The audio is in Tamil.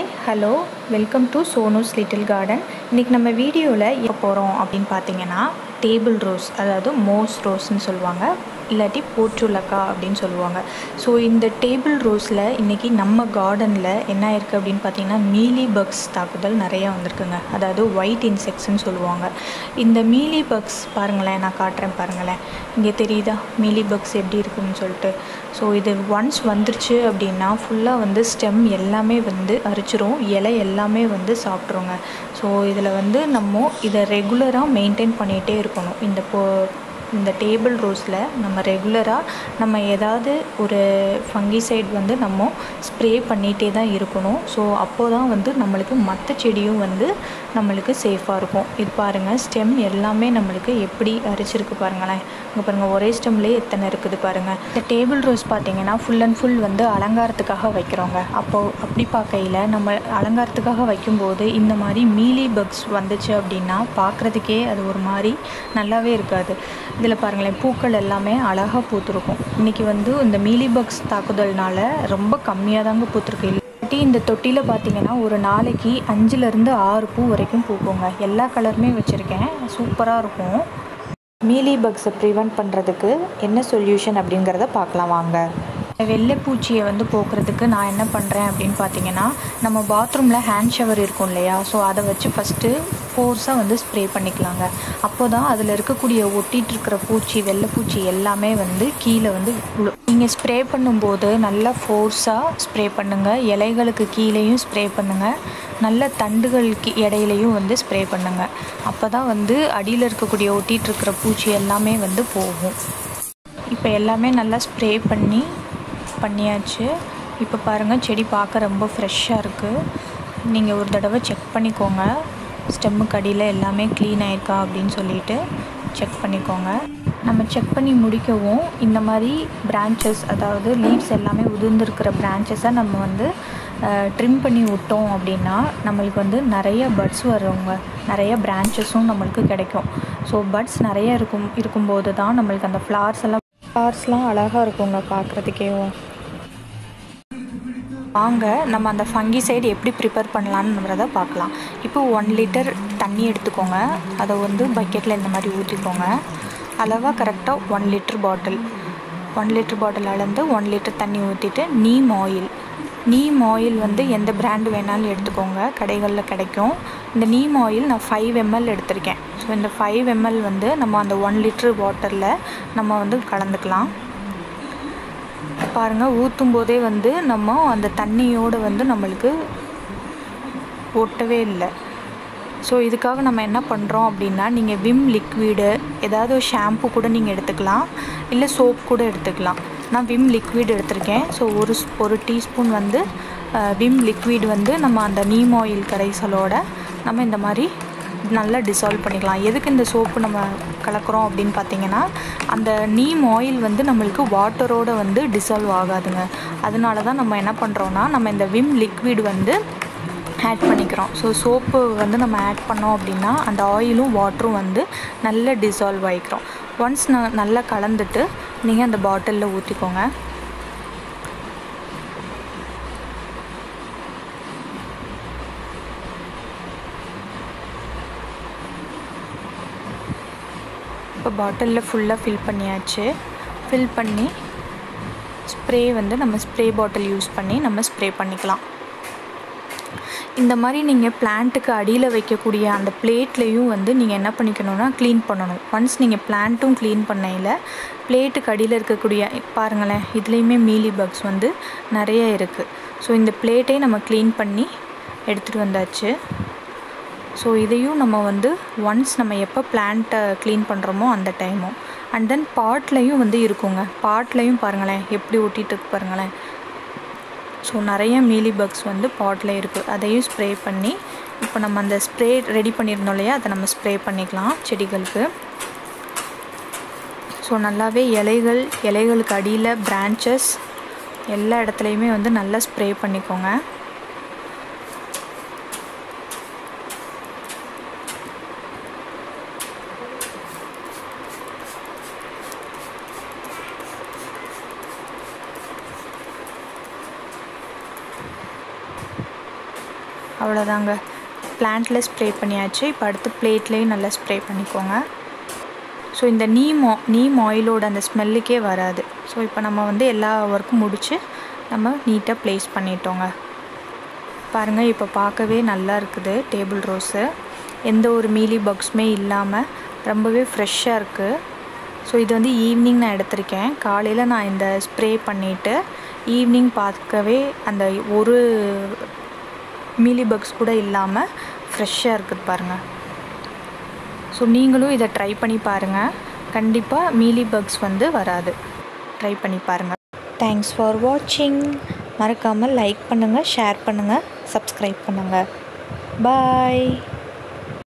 hi hello welcome to Sonu's little garden இன்றைக்கி நம்ம வீடியோவில் எப்போ போகிறோம் அப்படின்னு பார்த்தீங்கன்னா டேபிள் ரோஸ் அதாவது மோஸ் ரோஸ்ன்னு சொல்லுவாங்க இல்லாட்டி போற்றுலக்கா அப்படின்னு சொல்லுவாங்க ஸோ இந்த டேபிள் ரோஸில் இன்றைக்கி நம்ம கார்டனில் என்ன இருக்குது அப்படின்னு பார்த்தீங்கன்னா மீலி பக்ஸ் தாக்குதல் நிறையா வந்திருக்குங்க அதாவது ஒயிட் இன்செக்ட்ஸ்னு சொல்லுவாங்க இந்த மீலி பக்ஸ் பாருங்களேன் நான் காட்டுறேன் பாருங்களேன் இங்கே தெரியுதா மீலி பக்ஸ் எப்படி இருக்குன்னு சொல்லிட்டு ஸோ இது ஒன்ஸ் வந்துருச்சு அப்படின்னா ஃபுல்லாக வந்து ஸ்டெம் எல்லாமே வந்து அரிச்சிரும் இலை எல்லாமே வந்து சாப்பிட்ருங்க ஸோ இதில் வந்து நம்ம இதை ரெகுலராக மெயின்டைன் பண்ணிகிட்டே இருக்கணும் இந்த போ இந்த டேபிள் ரோஸில் நம்ம ரெகுலராக நம்ம ஏதாவது ஒரு ஃபங்கிசைட் வந்து நம்ம ஸ்ப்ரே பண்ணிகிட்டே தான் இருக்கணும் ஸோ அப்போ தான் வந்து நம்மளுக்கு மற்ற செடியும் வந்து நம்மளுக்கு சேஃபாக இருக்கும் இது பாருங்கள் ஸ்டெம் எல்லாமே நம்மளுக்கு எப்படி அரிச்சிருக்கு பாருங்களேன் இங்கே பாருங்கள் ஒரே ஸ்டெம்லேயே எத்தனை இருக்குது பாருங்கள் இந்த டேபிள் ரோஸ் பார்த்தீங்கன்னா ஃபுல் அண்ட் ஃபுல் வந்து அலங்காரத்துக்காக வைக்கிறோங்க அப்போது அப்படி பார்க்கையில் நம்ம அலங்காரத்துக்காக வைக்கும்போது இந்த மாதிரி மீலி பக்ஸ் வந்துச்சு அப்படின்னா பார்க்குறதுக்கே அது ஒரு மாதிரி நல்லாவே இருக்காது இதில் பாருங்களேன் பூக்கள் எல்லாமே அழகாக பூத்துருக்கும் இன்றைக்கி வந்து இந்த மீலி பக்ஸ் தாக்குதல்னால ரொம்ப கம்மியாக தாங்க பூத்துருக்கு இல்லாட்டி இந்த தொட்டியில் பார்த்தீங்கன்னா ஒரு நாளைக்கு அஞ்சுலேருந்து ஆறு பூ வரைக்கும் பூக்குங்க எல்லா கலருமே வச்சுருக்கேன் சூப்பராக இருக்கும் மீலி பக்ஸை ப்ரிவெண்ட் பண்ணுறதுக்கு என்ன சொல்யூஷன் அப்படிங்கிறத பார்க்கலாம் வாங்க வெள்ளைப்பூச்சியை வந்து போக்குறதுக்கு நான் என்ன பண்ணுறேன் அப்படின்னு பார்த்தீங்கன்னா நம்ம பாத்ரூமில் ஹேண்ட் ஷவர் இருக்கும் இல்லையா ஸோ அதை வச்சு ஃபஸ்ட்டு ஃபோர்ஸாக வந்து ஸ்ப்ரே பண்ணிக்கலாங்க அப்போ தான் அதில் இருக்கக்கூடிய ஒட்டிகிட்டு இருக்கிற பூச்சி வெள்ளைப்பூச்சி எல்லாமே வந்து கீழே வந்து விழும் நீங்கள் ஸ்ப்ரே பண்ணும்போது நல்லா ஃபோர்ஸாக ஸ்ப்ரே பண்ணுங்கள் இலைகளுக்கு கீழேயும் ஸ்ப்ரே பண்ணுங்கள் நல்ல தண்டுகளுக்கு இடையிலையும் வந்து ஸ்ப்ரே பண்ணுங்கள் அப்போ தான் வந்து அடியில் இருக்கக்கூடிய ஒட்டிகிட்டு இருக்கிற பூச்சி எல்லாமே வந்து போகும் இப்போ எல்லாமே நல்லா ஸ்ப்ரே பண்ணி பண்ணியாச்சு இப்போ பாருங்கள் செடி பார்க்க ரொம்ப ஃப்ரெஷ்ஷாக இருக்குது நீங்கள் ஒரு தடவை செக் பண்ணிக்கோங்க ஸ்டெம்முக்கு அடியில் எல்லாமே க்ளீன் ஆயிருக்கா அப்படின்னு சொல்லிட்டு செக் பண்ணிக்கோங்க நம்ம செக் பண்ணி முடிக்கவும் இந்த மாதிரி பிரான்ச்சஸ் அதாவது லீவ்ஸ் எல்லாமே உதிர்ந்துருக்கிற பிரான்ச்சஸை நம்ம வந்து ட்ரிம் பண்ணி விட்டோம் அப்படின்னா நம்மளுக்கு வந்து நிறைய பட்ஸ் வருங்க நிறைய பிரான்ச்சஸும் நம்மளுக்கு கிடைக்கும் ஸோ பட்ஸ் நிறைய இருக்கும் இருக்கும்போது தான் நம்மளுக்கு அந்த ஃப்ளார்ஸ் எல்லாம் ஃப்ளார்ஸ்லாம் அழகாக இருக்குங்க பார்க்குறதுக்கேவும் வாங்க நம்ம அந்த ஃபங்கி சைடு எப்படி ப்ரிப்பேர் பண்ணலான்றத பார்க்கலாம் இப்போ ஒன் லிட்டர் தண்ணி எடுத்துக்கோங்க அதை வந்து பக்கெட்டில் இந்த மாதிரி ஊற்றிக்கோங்க அளவாக கரெக்டாக one litre bottle one litre bottle அளந்து ஒன் லிட்டர் தண்ணி ஊற்றிட்டு நீம் ஆயில் நீம் ஆயில் வந்து எந்த பிராண்டு வேணாலும் எடுத்துக்கோங்க கடைகளில் கிடைக்கும் இந்த நீம் ஆயில் நான் ஃபைவ் எம்எல் எடுத்திருக்கேன் ஸோ இந்த ஃபைவ் எம்எல் வந்து நம்ம அந்த ஒன் லிட்டர் வாட்டரில் நம்ம வந்து கலந்துக்கலாம் பாருங்கள் ஊற்றும் போதே வந்து நம்ம அந்த தண்ணியோடு வந்து நம்மளுக்கு ஒட்டவே இல்லை ஸோ இதுக்காக நம்ம என்ன பண்ணுறோம் அப்படின்னா நீங்கள் விம் லிக்விடு ஏதாவது ஒரு ஷாம்பு கூட நீங்கள் எடுத்துக்கலாம் இல்லை சோப் கூட எடுத்துக்கலாம் நான் விம் லிக்விட் எடுத்திருக்கேன் ஸோ ஒரு ஒரு டீஸ்பூன் வந்து விம் லிக்விட் வந்து நம்ம அந்த நீம் ஆயில் கரைசலோட நம்ம இந்த மாதிரி நல்லா டிசால்வ் பண்ணிக்கலாம் எதுக்கு இந்த சோப்பு நம்ம கலக்கிறோம் அப்படின்னு பார்த்தீங்கன்னா அந்த நீம் ஆயில் வந்து நம்மளுக்கு வாட்டரோடு வந்து டிசால்வ் ஆகாதுங்க அதனால தான் நம்ம என்ன பண்ணுறோன்னா நம்ம இந்த விம் லிக்விட் வந்து ஆட் பண்ணிக்கிறோம் ஸோ சோப்பு வந்து நம்ம ஆட் பண்ணோம் அப்படின்னா அந்த ஆயிலும் வாட்டரும் வந்து நல்லா டிசால்வ் ஆகிக்கிறோம் ஒன்ஸ் நான் நல்லா கலந்துட்டு நீங்கள் அந்த பாட்டிலில் ஊற்றிக்கோங்க இப்போ பாட்டிலில் ஃபுல்லாக ஃபில் பண்ணியாச்சு ஃபில் பண்ணி ஸ்ப்ரே வந்து நம்ம ஸ்ப்ரே பாட்டில் யூஸ் பண்ணி நம்ம ஸ்ப்ரே பண்ணிக்கலாம் இந்த மாதிரி நீங்கள் பிளான்ட்டுக்கு அடியில் வைக்கக்கூடிய அந்த பிளேட்லேயும் வந்து நீங்கள் என்ன பண்ணிக்கணும்னா க்ளீன் பண்ணணும் ஒன்ஸ் நீங்கள் பிளான்ட்டும் க்ளீன் பண்ணையில் பிளேட்டுக்கு அடியில் இருக்கக்கூடிய பாருங்களேன் இதுலேயுமே மீலி பக்ஸ் வந்து நிறைய இருக்குது ஸோ இந்த பிளேட்டே நம்ம க்ளீன் பண்ணி எடுத்துகிட்டு வந்தாச்சு ஸோ இதையும் நம்ம வந்து ஒன்ஸ் நம்ம எப்போ பிளான்ட்டை க்ளீன் பண்ணுறோமோ அந்த டைமும் அண்ட் தென் பாட்லேயும் வந்து இருக்குங்க பாட்லேயும் பாருங்களேன் எப்படி ஒட்டிகிட்டு இருக்கு பாருங்களேன் ஸோ நிறைய மீலி பக்ஸ் வந்து பாட்டில் இருக்குது அதையும் ஸ்ப்ரே பண்ணி இப்போ நம்ம அந்த ஸ்ப்ரே ரெடி பண்ணியிருந்தோம் இல்லையா அதை நம்ம ஸ்ப்ரே பண்ணிக்கலாம் செடிகளுக்கு ஸோ நல்லாவே இலைகள் இலைகளுக்கு அடியில் பிரான்ச்சஸ் எல்லா இடத்துலையுமே வந்து நல்லா ஸ்ப்ரே பண்ணிக்கோங்க அவ்வளோதாங்க பிளான்ட்டில் ஸ்ப்ரே பண்ணியாச்சு இப்போ அடுத்து பிளேட்லேயும் நல்லா ஸ்ப்ரே பண்ணிக்கோங்க ஸோ இந்த நீம் நீம் ஆயிலோட அந்த ஸ்மெல்லுக்கே வராது ஸோ இப்போ நம்ம வந்து எல்லா ஒர்க்கும் முடித்து நம்ம நீட்டாக ப்ளேஸ் பண்ணிட்டோங்க பாருங்கள் இப்போ பார்க்கவே நல்லா இருக்குது டேபிள் ரோஸு எந்த ஒரு மீலி பக்ஸுமே இல்லாமல் ரொம்பவே ஃப்ரெஷ்ஷாக இருக்குது ஸோ இது வந்து ஈவினிங் நான் எடுத்திருக்கேன் காலையில் நான் இந்த ஸ்ப்ரே பண்ணிவிட்டு ஈவினிங் பார்க்கவே அந்த ஒரு மீலி பக்ஸ் கூட இல்லாமல் ஃப்ரெஷ்ஷாக இருக்குது பாருங்கள் ஸோ நீங்களும் இதை ட்ரை பண்ணி பாருங்கள் கண்டிப்பாக மீலி பக்ஸ் வந்து வராது ட்ரை பண்ணி பாருங்கள் தேங்க்ஸ் ஃபார் வாட்சிங் மறக்காமல் லைக் பண்ணுங்கள் ஷேர் பண்ணுங்கள் சப்ஸ்கிரைப் பண்ணுங்கள் பாய்